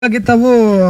ಹಾಗೆ ತಾವು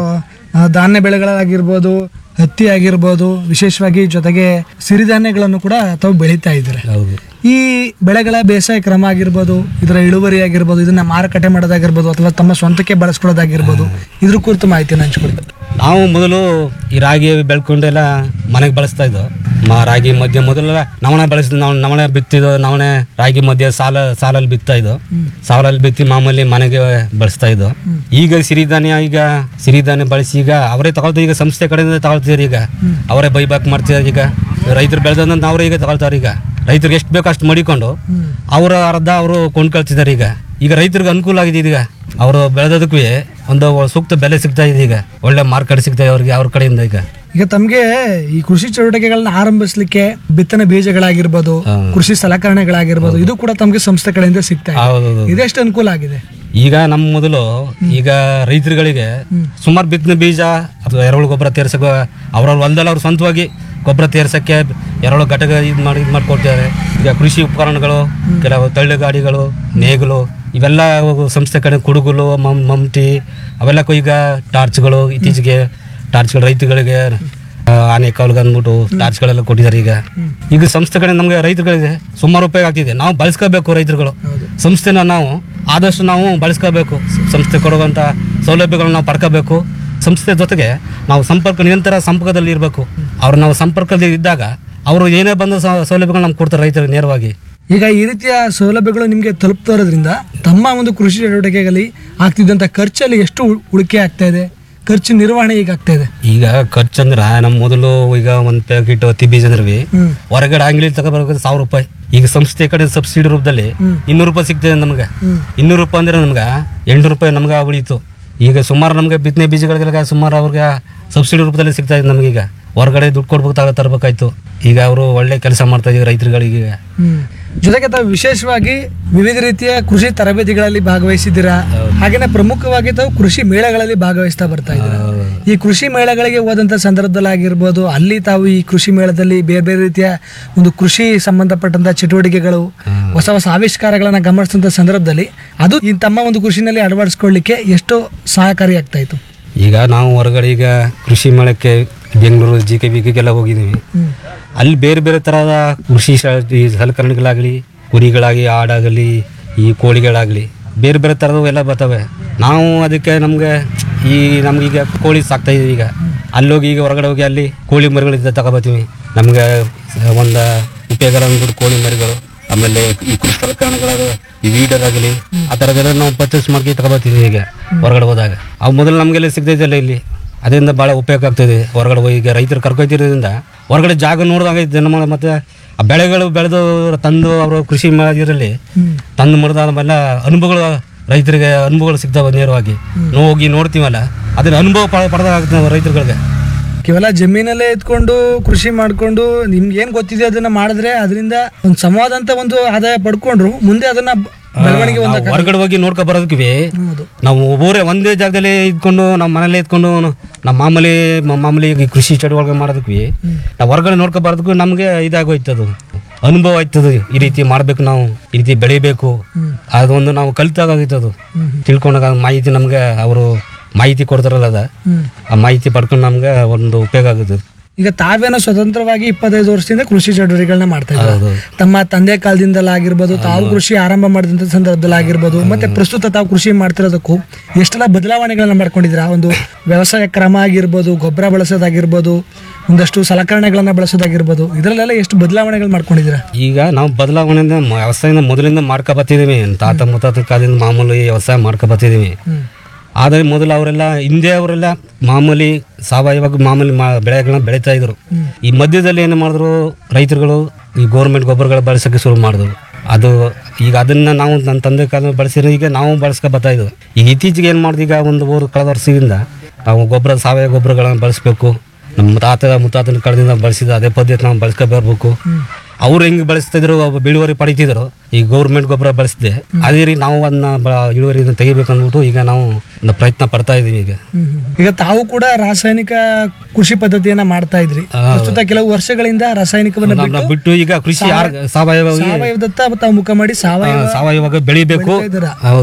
ಆ, ಧಾನ್ಯ ಬೆಳೆಗಳಾಗಿರ್ಬೋದು ಹತ್ತಿ ಆಗಿರ್ಬೋದು ವಿಶೇಷವಾಗಿ ಜೊತೆಗೆ ಸಿರಿಧಾನ್ಯಗಳನ್ನು ಕೂಡ ತಾವು ಬೆಳೀತಾ ಇದ್ದಾರೆ ಹೌದು ಈ ಬೆಳೆಗಳ ಬೇಸಾಯ ಕ್ರಮ ಆಗಿರ್ಬೋದು ಇದರ ಇಳುವರಿ ಆಗಿರ್ಬೋದು ಇದನ್ನ ಮಾರುಕಟ್ಟೆ ಮಾಡೋದಾಗಿರ್ಬೋದು ಅಥವಾ ತಮ್ಮ ಸ್ವಂತಕ್ಕೆ ಬಳಸ್ಕೊಳ್ಳೋದಾಗಿರ್ಬೋದು ಇದ್ರ ಕುರಿತು ಮಾಹಿತಿಯನ್ನು ಹಂಚ್ಕೊಡಿ ನಾವು ಮೊದಲು ಈ ರಾಗಿ ಬೆಳ್ಕೊಂಡೆಲ್ಲ ಮನೆಗೆ ಬಳಸ್ತಾ ಇದ್ದೋ ಮ ರಾಗಿ ಮಧ್ಯ ಮೊದಲೆಲ್ಲ ನವಣೆ ಬಳಸಿದ್ ನಾವು ನವಣೆ ಬಿತ್ತಿದ್ದು ನವಣೆ ರಾಗಿ ಮಧ್ಯ ಸಾಲ ಸಾಲಲ್ಲಿ ಬಿತ್ತಾ ಇದ್ದೋ ಸಾಲಲ್ಲಿ ಬಿತ್ತಿ ಮಾಮೂಲಿ ಮನೆಗೆ ಬಳಸ್ತಾ ಇದ್ದೋ ಈಗ ಸಿರಿಧಾನ್ಯ ಈಗ ಸಿರಿಧಾನ್ಯ ಬಳಸಿ ಈಗ ಅವರೇ ತಗೊಳ್ತಾರೆ ಈಗ ಸಂಸ್ಥೆ ಕಡೆಯಿಂದ ತಗೊಳ್ತಿದ್ದಾರೆ ಈಗ ಅವರೇ ಬೈಬ್ಯಾಕ್ ಮಾಡ್ತಿದ್ದಾರೆ ಈಗ ರೈತರು ಬೆಳೆದಂತ ಅವರೇ ಈಗ ತಗೊಳ್ತಾರೆ ಈಗ ರೈತರಿಗೆ ಎಷ್ಟು ಬೇಕೋ ಅಷ್ಟು ಮಡಿಕೊಂಡು ಅವರ ಅರ್ಧ ಅವರು ಕೊಂಡ್ಕೊಳ್ತಿದ್ದಾರೆ ಈಗ ಈಗ ರೈತರಿಗೆ ಅನುಕೂಲ ಆಗಿದೆ ಈಗ ಅವರು ಬೆಳೆದದಕ್ಕೂ ಒಂದು ಸೂಕ್ತ ಬೆಲೆ ಸಿಗ್ತಾ ಇದೆ ಈಗ ಒಳ್ಳೆ ಮಾರ್ಕೆಟ್ ಸಿಗ್ತಾ ಇದೆ ಅವ್ರಿಗೆ ಅವ್ರ ಕಡೆಯಿಂದ ಈಗ ಈಗ ತಮಗೆ ಈ ಕೃಷಿ ಚಟುವಟಿಕೆಗಳನ್ನ ಆರಂಭಿಸಲಿಕ್ಕೆ ಬಿತ್ತನೆ ಬೀಜಗಳಾಗಿರ್ಬೋದು ಕೃಷಿ ಸಲಕರಣೆಗಳಾಗಿರ್ಬೋದು ಇದು ಕೂಡ ತಮಗೆ ಸಂಸ್ಥೆ ಕಡೆಯಿಂದ ಸಿಗ್ತಾ ಇದೆ ಹೌದು ಇದೆಷ್ಟು ಅನುಕೂಲ ಆಗಿದೆ ಈಗ ನಮ್ಮ ಮೊದಲು ಈಗ ರೈತರುಗಳಿಗೆ ಸುಮಾರು ಬಿತ್ತನೆ ಬೀಜ ಅಥವಾ ಎರೆಹುಳು ಗೊಬ್ಬರ ತೇರ್ಸಕ ಅವ್ರವ್ರ ಹೊಲದಲ್ಲಿ ಅವ್ರು ಸ್ವಂತವಾಗಿ ಗೊಬ್ಬರ ತೇರ್ಸಕ್ಕೆ ಎರೆಹುಳು ಘಟಕ ಇದು ಮಾಡಿ ಇದು ಮಾಡಿಕೊಡ್ತಾರೆ ಈಗ ಕೃಷಿ ಉಪಕರಣಗಳು ಕೆಲವು ತಳ್ಳು ಗಾಡಿಗಳು ನೇಗಿಲು ಇವೆಲ್ಲ ಸಂಸ್ಥೆ ಕಡೆ ಕುಡುಗುಲು ಮಮ್ ಮಮ್ಟಿ ಅವೆಲ್ಲ ಈಗ ಟಾರ್ಚ್ಗಳು ಇತ್ತೀಚೆಗೆ ಟಾರ್ಚ್ಗಳು ರೈತರುಗಳಿಗೆ ಆ, ಆನೆ ಕಾಲ್ಗೆ ಅಂದ್ಬಿಟ್ಟು ಟಾರ್ಚ್ಗಳೆಲ್ಲ ಕೊಟ್ಟಿದ್ದಾರೆ ಈಗ ಈಗ ಸಂಸ್ಥೆ ಕಡೆ ನಮಗೆ ರೈತರುಗಳಿಗೆ ಸುಮಾರು ಉಪಯೋಗ ಆಗ್ತಿದೆ ನಾವು ಬಳಸ್ಕೋಬೇಕು ರೈತರುಗಳು ಸಂಸ್ಥೆನ ನಾವು ಆದಷ್ಟು ನಾವು ಬಳಸ್ಕೋಬೇಕು ಸಂಸ್ಥೆ ಕೊಡುವಂಥ ಸೌಲಭ್ಯಗಳನ್ನ ನಾವು ಪಡ್ಕೋಬೇಕು ಸಂಸ್ಥೆ ಜೊತೆಗೆ ನಾವು ಸಂಪರ್ಕ ನಿರಂತರ ಸಂಪರ್ಕದಲ್ಲಿ ಇರಬೇಕು ಅವ್ರು ನಾವು ಸಂಪರ್ಕದಲ್ಲಿ ಇದ್ದಾಗ ಅವರು ಏನೇ ಬಂದ ಸೌಲಭ್ಯಗಳು ನಮ್ಗೆ ಕೊಡ್ತಾರೆ ರೈತರಿಗೆ ನೇರವಾಗಿ ಈಗ ಈ ರೀತಿಯ ಸೌಲಭ್ಯಗಳು ನಿಮಗೆ ತಲುಪ್ತಾ ಇರೋದ್ರಿಂದ ತಮ್ಮ ಒಂದು ಕೃಷಿ ಚಟುವಟಿಕೆಗಳಲ್ಲಿ ಆಗ್ತಿದ್ದಂಥ ಖರ್ಚಲ್ಲಿ ಎಷ್ಟು ಉಳ್- ಉಳಿಕೆ ಆಗ್ತಾ ಇದೆ ಖರ್ಚು ನಿರ್ವಹಣೆ ಈಗ ಆಗ್ತಾ ಇದೆ ಈಗ ಖರ್ಚಂದ್ರೆ ನಮ್ಮ ಮೊದಲು ಈಗ ಒಂದು ಪ್ಯಾಕೆಟ್ ಹತ್ತಿ ಬೀಜ ಅಂದ್ರೆ ಹ್ಮ್ ಹೊರಗಡೆ ಅಂಗಡಿ ತಗೋಬರ್ಬೇಕು ಸಾವಿರ ರೂಪಾಯಿ ಈಗ ಸಂಸ್ಥೆ ಕಡೆ ಸಬ್ಸಿಡಿ ರೂಪದಲ್ಲಿ ಇನ್ನೂರು ರೂಪಾಯಿ ಸಿಗ್ತದೆ ನಮ್ಗೆ ಇನ್ನೂರು ರೂಪಾಯಿ ಅಂದ್ರೆ ನಮ್ಗೆ ಎಂಟು ರೂಪಾಯಿ ನಮ್ಗೆ ಉಳಿತು ಈಗ ಸುಮಾರು ನಮ್ಗೆ ಬಿತ್ತನೆ ಬೀಜಗಳಿಗೆಲ್ಲ ಸುಮಾರು ಅವ್ರಿಗೆ ಸಬ್ಸಿಡಿ ರೂಪದಲ್ಲಿ ಸಿಗ್ತಾ ಇದೆ ನಮಗೀಗ ಹೊರಗಡೆ ದುಡ್ಡು ಕೊಡ್ಬೇಕು ತಗೋ ತರಬೇಕಾಯ್ತು ಈಗ ಅವರು ಒಳ್ಳೆ ಕೆಲಸ ಮಾಡ್ತಾ ಇದ್ದೀವಿ ರೈತರುಗಳಿಗೆ ಹ್ಮ್. ಜೊತೆಗೆ ತಾವು ವಿಶೇಷವಾಗಿ ವಿವಿಧ ರೀತಿಯ ಕೃಷಿ ತರಬೇತಿಗಳಲ್ಲಿ ಭಾಗವಹಿಸಿದ್ದೀರಾ ಹಾಗೇನೆ ಪ್ರಮುಖವಾಗಿ ತಾವು ಕೃಷಿ ಮೇಳಗಳಲ್ಲಿ ಭಾಗವಹಿಸ್ತಾ ಬರ್ತಾ ಇದ್ದೀರಾ ಈ ಕೃಷಿ ಮೇಳಗಳಿಗೆ ಹೋದಂಥ ಸಂದರ್ಭದಲ್ಲಿ ಆಗಿರ್ಬೋದು ಅಲ್ಲಿ ತಾವು ಈ ಕೃಷಿ ಮೇಳದಲ್ಲಿ ಬೇರೆ ಬೇರೆ ರೀತಿಯ ಒಂದು ಕೃಷಿ ಸಂಬಂಧಪಟ್ಟಂತ ಚಟುವಟಿಕೆಗಳು ಹೊಸ ಹೊಸ ಆವಿಷ್ಕಾರಗಳನ್ನ ಗಮನಿಸಿದಂಥ ಸಂದರ್ಭದಲ್ಲಿ ಅದು ಈ ತಮ್ಮ ಒಂದು ಕೃಷಿನಲ್ಲಿ ಅಳವಡಿಸ್ಕೊಳ್ಳಿಕ್ಕೆ ಎಷ್ಟು ಸಹಕಾರಿಯಾಗ್ತಾ ಇತ್ತು ಈಗ ನಾವು ಹೊರಗಡೆ ಈಗ ಕೃಷಿ ಮೇಳಕ್ಕೆ ಬೆಂಗಳೂರು ಜಿ ಕೆ ಬಿಗೆಲ್ಲ ಹೋಗಿದ್ದೀವಿ ಅಲ್ಲಿ ಬೇರೆ ಬೇರೆ ಥರದ ಕೃಷಿ ಶ- ಈ ಸಲಕರಣೆಗಳಾಗಲಿ ಕುರಿಗಳಾಗಿ ಆಡಾಗಲಿ ಈ ಕೋಳಿಗಳಾಗಲಿ ಬೇರೆ ಬೇರೆ ಥರದವು ಎಲ್ಲ ಬರ್ತವೆ ನಾವು ಅದಕ್ಕೆ ನಮಗೆ ಈ ನಮ್ಗೀಗ ಕೋಳಿ ಸಾಕ್ತಾ ಇದೀವಿ ಈಗ ಅಲ್ಲೋಗಿ ಈಗ ಹೊರಗಡೆ ಹೋಗಿ ಅಲ್ಲಿ ಕೋಳಿ ಮರಿಗಳಿದ್ದ ತಗೊಬತ್ತೀವಿ ನಮ್ಗೆ ಒಂದು ಉಪಯೋಗ ಅಂದ್ಬಿಟ್ಟು ಕೋಳಿ ಮರಿಗಳು ಆಮೇಲೆ ಈ ಕೃಷಿ ಸಲಕರಣೆಗಳಾದ ಈ ವೀಡರ್ ಆಗಲಿ ಆ ಥರದ್ದೆಲ್ಲ ನಾವು ಪರ್ಚೇಸ್ ಮಾಡಿ ತಗೊಬತ್ತೀವಿ ಈಗ ಹೊರಗಡೆ ಹೋದಾಗ ಅವು ಮೊದಲು ನಮಗೆಲ್ಲ ಸಿಗ್ತೈತಲ್ಲ ಇಲ್ಲಿ ಅದರಿಂದ ಭಾಳ ಉಪಯೋಗ ಆಗ್ತದೆ ಹೊರಗಡೆ ಹೋಗಿ ಈಗ ರೈತರು ಕರ್ಕೊತಿರೋದ್ರಿಂದ ಹೊರಗಡೆ ಜಾಗ ನೋಡಿದಾಗ ಜನ ಮತ್ತೆ ಆ ಬೆಳೆಗಳು ಬೆಳೆದು ತಂದು ಅವರು ಕೃಷಿ ಮಾಡಿರಲ್ಲಿ ತಂದು ಮಾಡಿದಾದ್ಮೇಲೆ ಅನುಭವಗಳು ರೈತರಿಗೆ ಅನುಭವಗಳು ಸಿಗ್ತಾವೆ ನೇರವಾಗಿ ನಾವು ಹೋಗಿ ನೋಡ್ತೀವಲ್ಲ ಅದನ್ನ ಅನುಭವ ಪ ಪಡೆದಾಗ ಆಗುತ್ತೆ ನಾವು ರೈತರುಗಳಿಗೆ ಕೇವಲ ಜಮೀನಲ್ಲೇ ಇದ್ಕೊಂಡು ಕೃಷಿ ಮಾಡ್ಕೊಂಡು ನಿಮ್ಗೆ ಏನ್ ಗೊತ್ತಿದೆ ಅದನ್ನ ಮಾಡಿದ್ರೆ ಅದರಿಂದ ಒಂದು ಸಮವಾದ ಅಂತ ಒಂದು ಆದಾಯ ಪಡ್ಕೊಂಡ್ರು ಮುಂದೆ ಅದನ್ನ ಬ- ಬೆಳವಣಿಗೆ ಒಂದು ನಾವು ಹೊರಗಡೆ ಹೋಗಿ ನೋಡ್ಕೊ ಬರೋದಕ್ಕೆ ಹೌದು ನಾವು ಊರೇ ಒಂದೇ ಜಾಗದಲ್ಲಿ ಇದ್ಕೊಂಡು ನಮ್ಮ ಮನೇಲೆ ಇದ್ಕೊಂಡು ನಮ್ಮ ಮಾಮೂಲಿ ಮ- ಮಾಮೂಲಿ ಈ ಕೃಷಿ ಚಟುವಟಿಕೆ ಮಾಡೋದಕ್ಕೆ ನಾವು ಹೊರಗಡೆ ನೋಡ್ಕೊ ಬರೋದಕ್ಕೂ ನಮಗೆ ಇದಾಗೋಯ್ತದು ಅನುಭವ ಆಯ್ತದು ಈ ರೀತಿ ಮಾಡಬೇಕು ನಾವು ಈ ರೀತಿ ಬೆಳಿಬೇಕು ಅದೊಂದು ನಾವು ಕಲಿತಾಗೋಯ್ತದು ತಿಳ್ಕೊಂಡಾಗ ಮಾಹಿತಿ ನಮಗೆ ಅವರು ಮಾಹಿತಿ ಕೊಡ್ತಾರಲ್ಲ ಅದ ಹ್ಮ್ ಆ ಮಾಹಿತಿ ಪಡ್ಕೊಂಡು ನಮ್ಗೆ ಒಂದು ಉಪಯೋಗ ಆಗುತ್ತೆ ಈಗ ತಾವೇನೋ ಸ್ವತಂತ್ರವಾಗಿ ಇಪ್ಪತ್ತೈದು ವರ್ಷದಿಂದ ಕೃಷಿ ಚಟುವಟಿಕೆಗಳನ್ನ ಮಾಡ್ತಾ ಇದ್ದಾರೆ ಹೌದು ತಮ್ಮ ತಂದೆ ಕಾಲದಿಂದಲಾಗಿರ್ಬೋದು ತಾವು ಕೃಷಿ ಆರಂಭ ಮಾಡಿದಂಥ ಸಂದರ್ಭದಲ್ಲಿ ಆಗಿರ್ಬೋದು ಮತ್ತೆ ಪ್ರಸ್ತುತ ತಾವು ಕೃಷಿ ಮಾಡ್ತಿರೋದಕ್ಕೂ ಎಷ್ಟೆಲ್ಲ ಬದಲಾವಣೆಗಳನ್ನ ಮಾಡ್ಕೊಂಡಿದ್ದೀರಾ ಒಂದು ವ್ಯವಸಾಯ ಕ್ರಮ ಆಗಿರ್ಬೋದು ಗೊಬ್ಬರ ಬಳಸೋದಾಗಿರ್ಬೋದು ಒಂದಷ್ಟು ಸಲಕರಣೆಗಳನ್ನ ಬಳಸೋದಾಗಿರ್ಬೋದು ಇದರಲ್ಲೆಲ್ಲ ಎಷ್ಟು ಬದಲಾವಣೆಗಳು ಮಾಡ್ಕೊಂಡಿದ್ದೀರಾ ಈಗ ನಾವು ಬದಲಾವಣೆಯಿಂದ ಮ- ವ್ಯವಸಾಯನ ಮೊದಲಿಂದ ಮಾಡ್ಕೊ ಬರ್ತಿದ್ದೀವಿ ತಾತ ಮುತ್ತಾತ ಕಾಲದಿಂದ ಮಾಮೂಲಿ ವ್ಯವಸಾಯ ಮಾಡ್ಕೊ ಬರ್ತಿದ್ದೀವಿ ಹ್ಮ್ ಆದರೆ ಮೊದಲು ಅವರೆಲ್ಲ ಹಿಂದೆ ಅವರೆಲ್ಲ ಮಾಮೂಲಿ ಸಾವಯವ ಮಾಮೂಲಿ ಮಾ ಬೆಳೆಗಳನ್ನ ಬೆಳೀತಾ ಇದ್ರು ಈ ಮಧ್ಯದಲ್ಲಿ ಏನು ಮಾಡಿದ್ರು ರೈತರುಗಳು ಈ ಗೌರ್ಮೆಂಟ್ ಗೊಬ್ಬರಗಳ ಬಳಸೋಕ್ಕೆ ಶುರು ಮಾಡಿದ್ರು ಅದು ಈಗ ಅದನ್ನ ನಾವು ನನ್ನ ತಂದೆ ಕಾಲ ಬಳಸಿರೋ ಈಗ ನಾವು ಬಳಸ್ಕೊ ಬರ್ತಾ ಇದ್ವು ಈಗ ಇತ್ತೀಚೆಗೆ ಏನು ಮಾಡಿದ್ವಿ ಈಗ ಒಂದು ಊರು ಕಳೆದ ವರ್ಷದಿಂದ ನಾವು ಗೊಬ್ಬರ ಸಾವಯವ ಗೊಬ್ಬರಗಳನ್ನ ಬಳಸಬೇಕು ನಮ್ಮ ತಾತ ಮುತ್ತಾತನ ಕಾಲದಿಂದ ಬಳಸಿದ ಅದೇ ಪದ್ಧತಿ ನಾವು ಬಳಸ್ಕೊ ಬರ್ಬೇಕು ಅವ್ರು ಹೆಂಗೆ ಬಳಸ್ತಿದ್ರು ಒಬ್ಬ ಇಳುವರಿ ಪಡಿತಿದ್ರು ಈ ಗೌರ್ಮೆಂಟ್ ಗೊಬ್ಬರ ಬಳಸಿದೆ ಅದೇ ರೀತಿ ನಾವು ಅದನ್ನ ಬ- ಇಳುವರಿನ ತೆಗಿಬೇಕು ಅಂದ್ಬಿಟ್ಟು ಈಗ ನಾವು ಒಂದು ಪ್ರಯತ್ನ ಪಡ್ತಾ ಇದೀವಿ ಈಗ ಹ್ಮ್ ಹ್ಮ್. ಈಗ ತಾವು ಕೂಡ ರಾಸಾಯನಿಕ ಕೃಷಿ ಪದ್ಧತಿಯನ್ನ ಮಾಡ್ತಾ ಇದ್ರಿ ಪ್ರಸ್ತುತ ಕೆಲವು ವರ್ಷಗಳಿಂದ ರಾಸಾಯನಿಕವನ್ನ ನಾವು ಬಿಟ್ಟು ಬಿಟ್ಟು ಈಗ ಕೃಷಿ ಆರ್- ಸಾವಯವ ಸಾವಯವದತ್ತ ತಾವು ಮುಖ ಮಾಡಿ ಸಾವಯವ ಸಾವಯವ ಬೆಳಿಬೇಕು ಇದ್ದೀರಾ ಹೌದು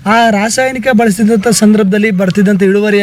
ಆ ರಾಸಾಯನಿಕ ಬಳಸಿದಂಥ ಸಂದರ್ಭದಲ್ಲಿ ಬರ್ತಿದ್ದಂಥ ಇಳುವರಿ